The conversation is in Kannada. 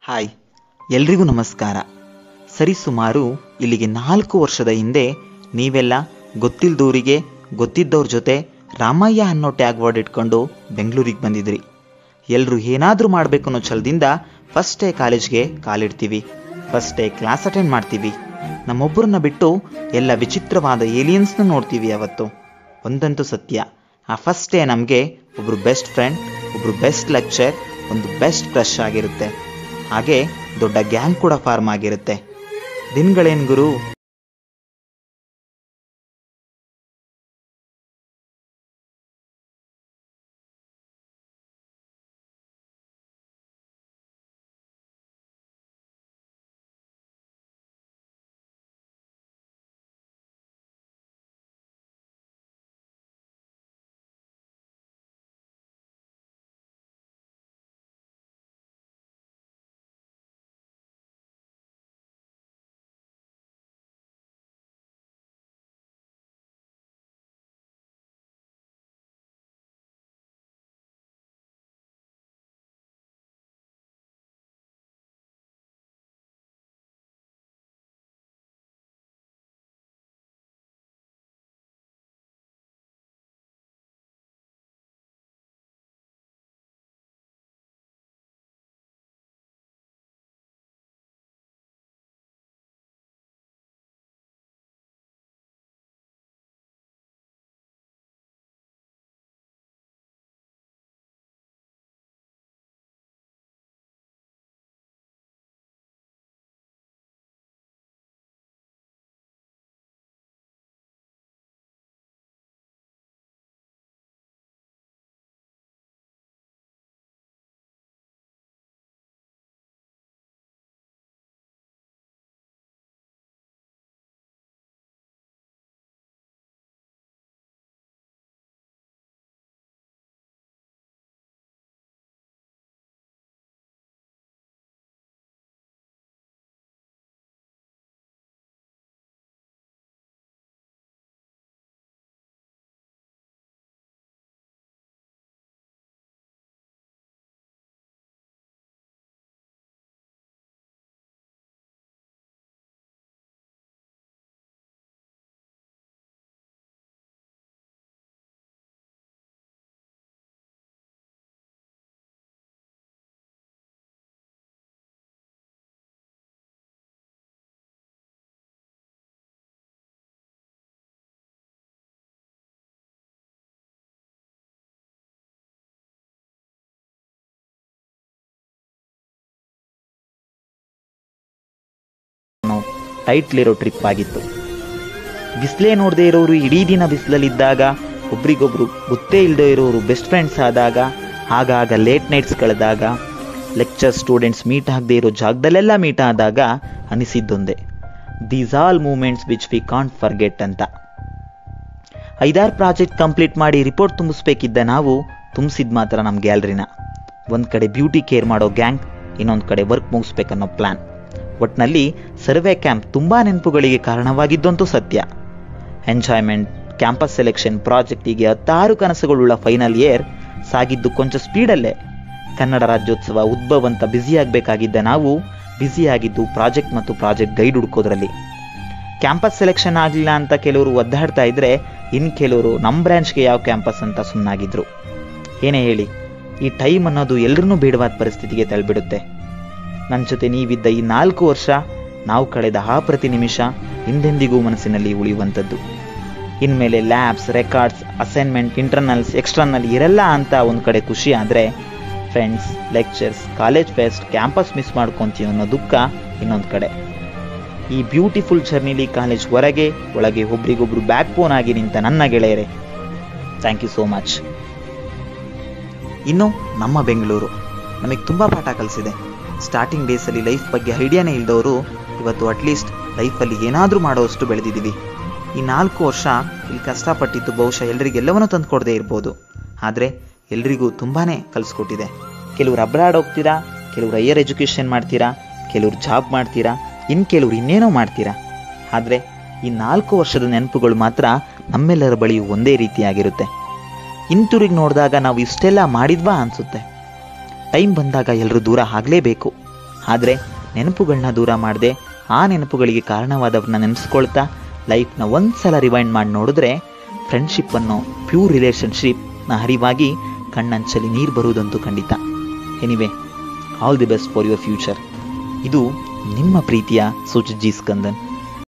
ಹಾಯ್ ಎಲ್ರಿಗೂ ನಮಸ್ಕಾರ ಸರಿಸುಮಾರು ಇಲ್ಲಿಗೆ ನಾಲ್ಕು ವರ್ಷದ ಹಿಂದೆ ನೀವೆಲ್ಲ ಗೊತ್ತಿಲ್ದವರಿಗೆ ಗೊತ್ತಿದ್ದವ್ರ ಜೊತೆ ರಾಮಯ್ಯ ಅನ್ನೋ ಟ್ಯಾಗ್ ವರ್ಡ್ ಇಟ್ಕೊಂಡು ಬೆಂಗಳೂರಿಗೆ ಬಂದಿದ್ರಿ ಎಲ್ಲರೂ ಏನಾದರೂ ಮಾಡಬೇಕು ಅನ್ನೋ ಛಲದಿಂದ ಫಸ್ಟ್ ಡೇ ಕಾಲೇಜ್ಗೆ ಕಾಲಿಡ್ತೀವಿ ಫಸ್ಟ್ ಡೇ ಕ್ಲಾಸ್ ಅಟೆಂಡ್ ಮಾಡ್ತೀವಿ ನಮ್ಮೊಬ್ಬರನ್ನ ಬಿಟ್ಟು ಎಲ್ಲ ವಿಚಿತ್ರವಾದ ಏಲಿಯನ್ಸ್ನ ನೋಡ್ತೀವಿ ಅವತ್ತು ಒಂದಂತೂ ಸತ್ಯ ಆ ಫಸ್ಟ್ ಡೇ ನಮಗೆ ಒಬ್ರು ಬೆಸ್ಟ್ ಫ್ರೆಂಡ್ ಒಬ್ರು ಬೆಸ್ಟ್ ಲೆಕ್ಚರ್ ಒಂದು ಬೆಸ್ಟ್ ಕ್ರಶ್ ಆಗಿರುತ್ತೆ ಹಾಗೆ ದೊಡ್ಡ ಗ್ಯಾಂಗ್ ಕೂಡ ಫಾರ್ಮ್ ಆಗಿರುತ್ತೆ ದಿನಗಳೇನ್ ಗುರು ಟೈಟ್ಲಿರೋ ಟ್ರಿಪ್ ಆಗಿತ್ತು ಬಿಸಿಲೇ ನೋಡದೇ ಇರೋರು ಇಡೀ ದಿನ ಬಿಸಿಲಲ್ಲಿದ್ದಾಗ ಒಬ್ರಿಗೊಬ್ರು ಗೊತ್ತೇ ಇಲ್ಲದೆ ಇರೋರು ಬೆಸ್ಟ್ ಫ್ರೆಂಡ್ಸ್ ಆದಾಗ ಆಗಾಗ ಲೇಟ್ ನೈಟ್ಸ್ ಕಳೆದಾಗ ಲೆಕ್ಚರ್ ಸ್ಟೂಡೆಂಟ್ಸ್ ಮೀಟ್ ಆಗದೆ ಇರೋ ಜಾಗದಲ್ಲೆಲ್ಲ ಮೀಟ್ ಆದಾಗ ಅನಿಸಿದ್ದೊಂದೇ these all moments which we can't forget ಅಂತ ಐದಾರು ಪ್ರಾಜೆಕ್ಟ್ ಕಂಪ್ಲೀಟ್ ಮಾಡಿ ರಿಪೋರ್ಟ್ ತುಂಬಿಸ್ಬೇಕಿದ್ದ ನಾವು ತುಂಬಿಸಿದ ಮಾತ್ರ ನಮ್ಮ ಗ್ಯಾಲರಿನ ಒಂದು ಕಡೆ ಬ್ಯೂಟಿ ಕೇರ್ ಮಾಡೋ ಗ್ಯಾಂಗ್ ಇನ್ನೊಂದು ಕಡೆ ವರ್ಕ್ ಮುಗಿಸ್ಬೇಕನ್ನೋ ಪ್ಲಾನ್ ಒಟ್ನಲ್ಲಿ ಸರ್ವೆ ಕ್ಯಾಂಪ್ ತುಂಬಾ ನೆನಪುಗಳಿಗೆ ಕಾರಣವಾಗಿದ್ದಂತೂ ಸತ್ಯ ಎಂಜಾಯ್ಮೆಂಟ್ ಕ್ಯಾಂಪಸ್ ಸೆಲೆಕ್ಷನ್ ಪ್ರಾಜೆಕ್ಟ್ ಹೀಗೆ ಹತ್ತಾರು ಕನಸುಗಳುಳ್ಳ ಫೈನಲ್ ಇಯರ್ ಸಾಗಿದ್ದು ಕೊಂಚ ಸ್ಪೀಡಲ್ಲೇ ಕನ್ನಡ ರಾಜ್ಯೋತ್ಸವ ಉದ್ಭವ ಅಂತ ಬ್ಯುಸಿಯಾಗಬೇಕಾಗಿದ್ದ ನಾವು ಬ್ಯುಸಿಯಾಗಿದ್ದು ಪ್ರಾಜೆಕ್ಟ್ ಮತ್ತು ಪ್ರಾಜೆಕ್ಟ್ ಗೈಡ್ ಹುಡ್ಕೋದ್ರಲ್ಲಿ ಕ್ಯಾಂಪಸ್ ಸೆಲೆಕ್ಷನ್ ಆಗಲಿಲ್ಲ ಅಂತ ಕೆಲವರು ಒದ್ದಾಡ್ತಾ ಇದ್ರೆ ಇನ್ನು ಕೆಲವರು ನಮ್ಮ ಬ್ರಾಂಚ್ಗೆ ಯಾವ ಕ್ಯಾಂಪಸ್ ಅಂತ ಸುಮ್ಮನಾಗಿದ್ರು ಏನೇ ಹೇಳಿ ಈ ಟೈಮ್ ಅನ್ನೋದು ಎಲ್ರನ್ನೂ ಬೇಡವಾದ ಪರಿಸ್ಥಿತಿಗೆ ತಳ್ಳಿಬಿಡುತ್ತೆ ನನ್ನ ಜೊತೆ ನೀವಿದ್ದ ಈ ನಾಲ್ಕು ವರ್ಷ ನಾವು ಕಳೆದ ಆ ಪ್ರತಿ ನಿಮಿಷ ಹಿಂದೆಂದಿಗೂ ಮನಸ್ಸಿನಲ್ಲಿ ಉಳಿಯುವಂಥದ್ದು ಇನ್ಮೇಲೆ labs records assignment internals external ಇರಲ್ಲ ಅಂತ ಒಂದು ಕಡೆ ಖುಷಿ ಆದರೆ friends lectures college fest campus miss ಮಾಡ್ಕೊಂತೀವಿ ಅನ್ನೋ ದುಃಖ ಇನ್ನೊಂದು ಕಡೆ ಈ ಬ್ಯೂಟಿಫುಲ್ ಜರ್ನಿಲಿ ಕಾಲೇಜ್ ಹೊರಗೆ ಒಳಗೆ ಒಬ್ರಿಗೊಬ್ರು ಬ್ಯಾಕ್ ಬೋನ್ ಆಗಿ ನಿಂತ ನನ್ನ ಗೆಳೆಯರೇ ಥ್ಯಾಂಕ್ ಯು ಸೋ ಮಚ್ ಇನ್ನು ನಮ್ಮ ಬೆಂಗಳೂರು ನಮಗೆ ತುಂಬ ಪಾಠ ಕಲಿಸಿದೆ ಸ್ಟಾರ್ಟಿಂಗ್ ಡೇಸಲ್ಲಿ ಲೈಫ್ ಬಗ್ಗೆ ಐಡಿಯಾನೇ ಇಲ್ದವರು ಇವತ್ತು ಅಟ್ಲೀಸ್ಟ್ ಲೈಫಲ್ಲಿ ಏನಾದರೂ ಮಾಡೋವಷ್ಟು ಬೆಳೆದಿದ್ದೀವಿ ಈ ನಾಲ್ಕು ವರ್ಷ ಇಲ್ಲಿ ಕಷ್ಟಪಟ್ಟಿದ್ದು ಬಹುಶಃ ಎಲ್ರಿಗೆಲ್ಲವನ್ನೂ ತಂದುಕೊಡದೇ ಇರ್ಬೋದು ಆದರೆ ಎಲ್ರಿಗೂ ತುಂಬಾ ಕಲಿಸ್ಕೊಟ್ಟಿದೆ ಕೆಲವ್ರು ಅಬ್ರಾಡ್ ಹೋಗ್ತೀರಾ ಕೆಲವ್ರು ಹೈಯರ್ ಎಜುಕೇಷನ್ ಮಾಡ್ತೀರಾ ಕೆಲವ್ರು ಜಾಬ್ ಮಾಡ್ತೀರಾ ಇನ್ನು ಕೆಲವ್ರು ಇನ್ನೇನೋ ಮಾಡ್ತೀರಾ ಆದರೆ ಈ ನಾಲ್ಕು ವರ್ಷದ ನೆನಪುಗಳು ಮಾತ್ರ ನಮ್ಮೆಲ್ಲರ ಬಳಿ ಒಂದೇ ರೀತಿಯಾಗಿರುತ್ತೆ ಹಿಂತಿರುಗಿ ನೋಡಿದಾಗ ನಾವು ಇಷ್ಟೆಲ್ಲ ಮಾಡಿದ್ವಾ ಅನ್ಸುತ್ತೆ ಟೈಮ್ ಬಂದಾಗ ಎಲ್ಲರೂ ದೂರ ಆಗಲೇಬೇಕು ಆದರೆ ನೆನಪುಗಳನ್ನ ದೂರ ಮಾಡದೆ ಆ ನೆನಪುಗಳಿಗೆ ಕಾರಣವಾದವ್ರನ್ನ ನೆನೆಸ್ಕೊಳ್ತಾ ಲೈಫ್ನ ಒಂದ್ಸಲ ರಿವೈಂಡ್ ಮಾಡಿ ನೋಡಿದ್ರೆ ಫ್ರೆಂಡ್ಶಿಪ್ ಅನ್ನೋ ಪ್ಯೂರ್ ರಿಲೇಷನ್ಶಿಪ್ನ ಹರಿವಾಗಿ ಕಣ್ಣಂಚಲಿ ನೀರು ಬರುವುದಂತೂ ಖಂಡಿತ anyway all the best for your future ಇದು ನಿಮ್ಮ ಪ್ರೀತಿಯ ಸುಜಿತ್ ಜಿ ಸ್ಕಂದನ್